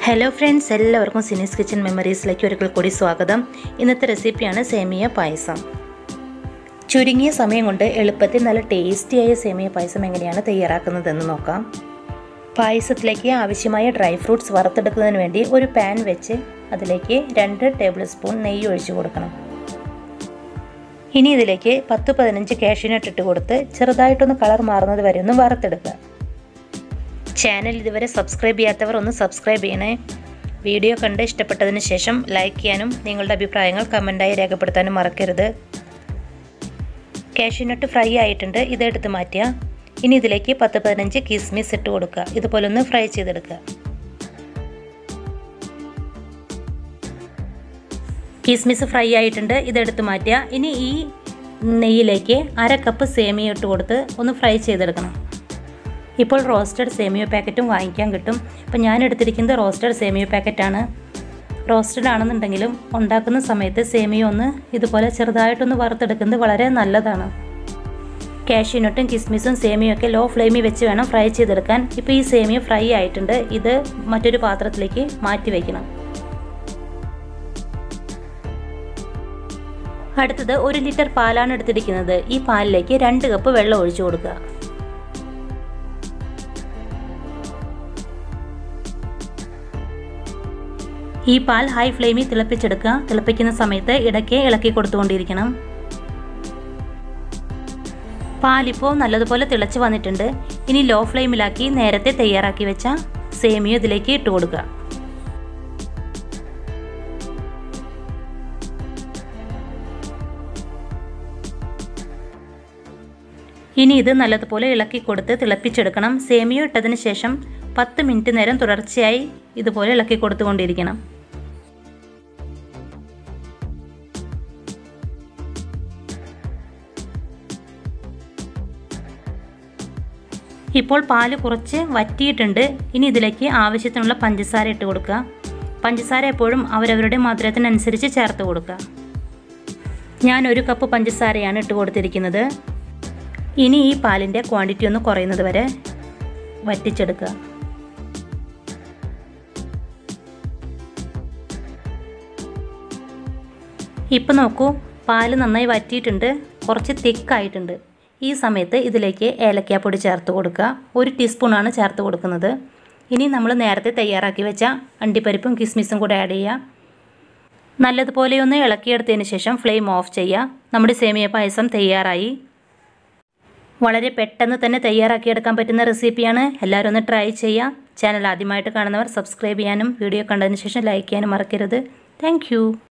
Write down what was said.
hello friends എല്ലാവർക്കും സിനീസ് kitchen മെമ്മറീസിലേക്ക് ഒരിക്കൽ കൂടി സ്വാഗതം ഇന്നത്തെ റെസിപ്പിയാണ് സേമിയ പായസം ചുരുങ്ങിയ സമയം കൊണ്ട് എളുപ്പത്തിൽ നല്ല ടേസ്റ്റിയായ സേമിയ പായസം എങ്ങനെയാണ് തയ്യാറാക്കുന്നതെന്ന് നോക്കാം പായസത്തിലേക്ക് ആവശ്യമായ ഡ്രൈ ഫ്രൂട്ട്സ് വറുത്തെടുക്കുന്നതിന് വേണ്ടി ഒരു പാൻ വെച്ച് അതിലേക്ക് രണ്ട് ടേബിൾ സ്പൂൺ നെയ്യ് ഒഴിച്ചു കൊടുക്കണം ഇനി ഇതിലേക്ക് പത്ത് പതിനഞ്ച് കാഷ്യൂനട്ട് ഇട്ട് കൊടുത്ത് ചെറുതായിട്ടൊന്ന് കളർ മാറുന്നത് വരെ ഒന്ന് വറുത്തെടുക്കുക ചാനൽ ഇതുവരെ സബ്സ്ക്രൈബ് ചെയ്യാത്തവർ ഒന്ന് സബ്സ്ക്രൈബ് ചെയ്യണേ വീഡിയോ കണ്ട് ഇഷ്ടപ്പെട്ടതിന് ശേഷം ലൈക്ക് ചെയ്യാനും നിങ്ങളുടെ അഭിപ്രായങ്ങൾ കമൻറ്റായി രേഖപ്പെടുത്താനും മറക്കരുത് കാഷ്യൂനട്ട് ഫ്രൈ ആയിട്ടുണ്ട് ഇതെടുത്ത് മാറ്റുക ഇനി ഇതിലേക്ക് പത്ത് പതിനഞ്ച് കിസ്മിസ് ഇട്ട് കൊടുക്കുക ഇതുപോലെ ഒന്ന് ഫ്രൈ ചെയ്തെടുക്കുക കിസ്മിസ് ഫ്രൈ ആയിട്ടുണ്ട് ഇതെടുത്ത് മാറ്റുക ഇനി ഈ നെയ്യിലേക്ക് അര കപ്പ് സേമിയ ഇട്ട് കൊടുത്ത് ഒന്ന് ഫ്രൈ ചെയ്തെടുക്കണം ഇപ്പോൾ റോസ്റ്റഡ് സേമിയോ പാക്കറ്റും വാങ്ങിക്കാൻ കിട്ടും അപ്പോൾ ഞാൻ എടുത്തിരിക്കുന്നത് റോസ്റ്റഡ് സേമിയോ പാക്കറ്റാണ് റോസ്റ്റഡ് ആണെന്നുണ്ടെങ്കിലും ഉണ്ടാക്കുന്ന സമയത്ത് സേമിയ ഒന്ന് ഇതുപോലെ ചെറുതായിട്ടൊന്ന് വറുത്തെടുക്കുന്നത് വളരെ നല്ലതാണ് കാഷ്യൂനട്ടും കിസ്മിസും സേമിയും ഒക്കെ ലോ ഫ്ലെയിമിൽ വെച്ച് വേണം ഫ്രൈ ചെയ്തെടുക്കാൻ ഇപ്പോൾ ഈ സേമിയ ഫ്രൈ ആയിട്ടുണ്ട് ഇത് മറ്റൊരു പാത്രത്തിലേക്ക് മാറ്റി വയ്ക്കണം അടുത്തത് ഒരു ലിറ്റർ പാലാണ് എടുത്തിരിക്കുന്നത് ഈ പാലിലേക്ക് രണ്ട് കപ്പ് വെള്ളം ഒഴിച്ചു കൊടുക്കുക ഈ പാൽ ഹൈ ഫ്ലെയിമിൽ തിളപ്പിച്ചെടുക്കുക തിളപ്പിക്കുന്ന സമയത്ത് ഇടയ്ക്ക് ഇളക്കി കൊടുത്തുകൊണ്ടിരിക്കണം പാലിപ്പോൾ നല്ലതുപോലെ തിളച്ച് വന്നിട്ടുണ്ട് ഇനി ലോ ഫ്ലെയിമിലാക്കി നേരത്തെ തയ്യാറാക്കി വെച്ച സേമിയ ഇതിലേക്ക് ഇട്ട് കൊടുക്കുക ഇനി ഇത് നല്ലതുപോലെ ഇളക്കി കൊടുത്ത് തിളപ്പിച്ചെടുക്കണം സേമിയ ഇട്ടതിന് ശേഷം പത്ത് മിനിറ്റ് നേരം തുടർച്ചയായി ഇതുപോലെ ഇളക്കി കൊടുത്തുകൊണ്ടിരിക്കണം ഇപ്പോൾ പാല് കുറച്ച് വറ്റിയിട്ടുണ്ട് ഇനി ഇതിലേക്ക് ആവശ്യത്തിനുള്ള പഞ്ചസാര ഇട്ട് കൊടുക്കുക പഞ്ചസാര എപ്പോഴും അവരവരുടെ മധുരത്തിനനുസരിച്ച് ചേർത്ത് കൊടുക്കുക ഞാൻ ഒരു കപ്പ് പഞ്ചസാരയാണ് ഇട്ട് കൊടുത്തിരിക്കുന്നത് ഇനി ഈ പാലിൻ്റെ ക്വാണ്ടിറ്റി ഒന്ന് കുറയുന്നത് വരെ വറ്റിച്ചെടുക്കുക ഇപ്പം നോക്കൂ പാല് നന്നായി വറ്റിയിട്ടുണ്ട് കുറച്ച് തിക്കായിട്ടുണ്ട് ഈ സമയത്ത് ഇതിലേക്ക് ഏലക്കാപ്പൊടി ചേർത്ത് കൊടുക്കുക ഒരു ടീസ്പൂണാണ് ചേർത്ത് കൊടുക്കുന്നത് ഇനി നമ്മൾ നേരത്തെ തയ്യാറാക്കി വെച്ച അണ്ടിപ്പരിപ്പും കിസ്മിസും കൂടെ ആഡ് ചെയ്യുക നല്ലതുപോലെ ഒന്ന് ഇളക്കിയെടുത്തതിന് ശേഷം ഫ്ലെയിം ഓഫ് ചെയ്യുക നമ്മുടെ സേമിയ പായസം തയ്യാറായി വളരെ പെട്ടെന്ന് തന്നെ തയ്യാറാക്കിയെടുക്കാൻ പറ്റുന്ന റെസിപ്പിയാണ് എല്ലാവരും ഒന്ന് ട്രൈ ചെയ്യുക ചാനൽ ആദ്യമായിട്ട് കാണുന്നവർ സബ്സ്ക്രൈബ് ചെയ്യാനും വീഡിയോ കണ്ടതിന് ശേഷം ലൈക്ക് ചെയ്യാനും മറക്കരുത് താങ്ക്